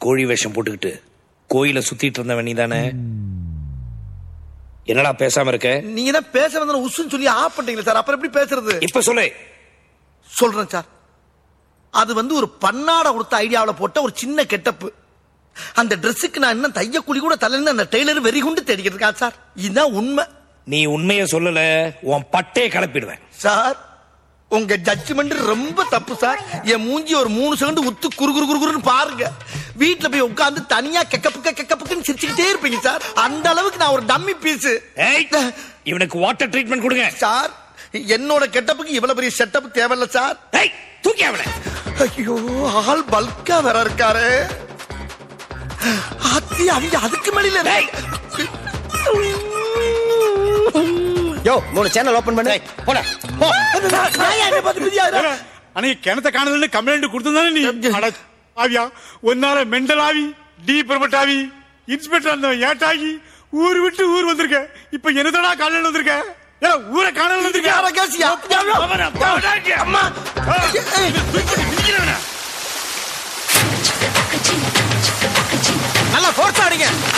கோழி வேஷம் போட்டுக்கிட்டு கோயில சுத்திட்டு இருந்தவன் நீ தானே என்னடா பேசாம இருக்க நீங்க தான் பேச வந்த உசுன்னு சொல்லி ஆஃப் பண்ணிட்டீங்களா சார் அப்புறம் எப்படி பேசுறது இப்ப சொல்லு சொல்றேன் சார் அது வந்து ஒரு பன்னாட கொடுத்த ஐடியாவில் போட்ட ஒரு சின்ன கெட்டப்பு அந்த ட்ரெஸ்ஸுக்கு நான் இன்னும் தையக்குழி கூட தலைன்னு அந்த டெய்லர் வெறி குண்டு தேடிக்கிட்டு இருக்கா சார் இதுதான் உண்மை நீ உண்மைய சொல்லல உன் பட்டே கலப்பிடுவேன் சார் உங்க ஜட்ஜ்மெண்ட் ரொம்ப தப்பு சார் என் மூஞ்சி ஒரு மூணு செகண்ட் உத்து குறு குறு குறு குறுன்னு பாருங்க வீட்டுல போய் உட்கார்ந்து தனியா கெக்கப்புக்க கெக்கப்புக்குன்னு சிரிச்சுக்கிட்டே இருப்பீங்க சார் அந்த அளவுக்கு நான் ஒரு டம்மி பீஸ் ஏய், இவனுக்கு வாட்டர் ட்ரீட்மெண்ட் கொடுங்க சார் என்னோட கெட்டப்புக்கு இவ்வளவு பெரிய செட்டப் தேவையில்ல சார் ஏய், தூக்கி அவனை ஐயோ ஆள் பல்கா வேற இருக்காரு அத்தி அவங்க அதுக்கு மேல டேய். யோ மூணு சேனல் ஓபன் பண்ணு போடா போ. அன்னைக்கு கிணத்த காணலன்னு கம்ப்ளைண்ட் கொடுத்திருந்தானே நீ அட ஆவியா ஒன்னால மெண்டல் ஆவி டி பிரமட் ஆவி இன்ஸ்பெக்டர் அந்த ஏட்டாகி ஊர் விட்டு ஊர் வந்திருக்க இப்ப என்னதடா காலையில வந்திருக்க ஏ ஊரை காணல வந்திருக்க யார கேசியா அவனை போடாங்க. அம்மா நல்லா போர்ஸ் ஆடுங்க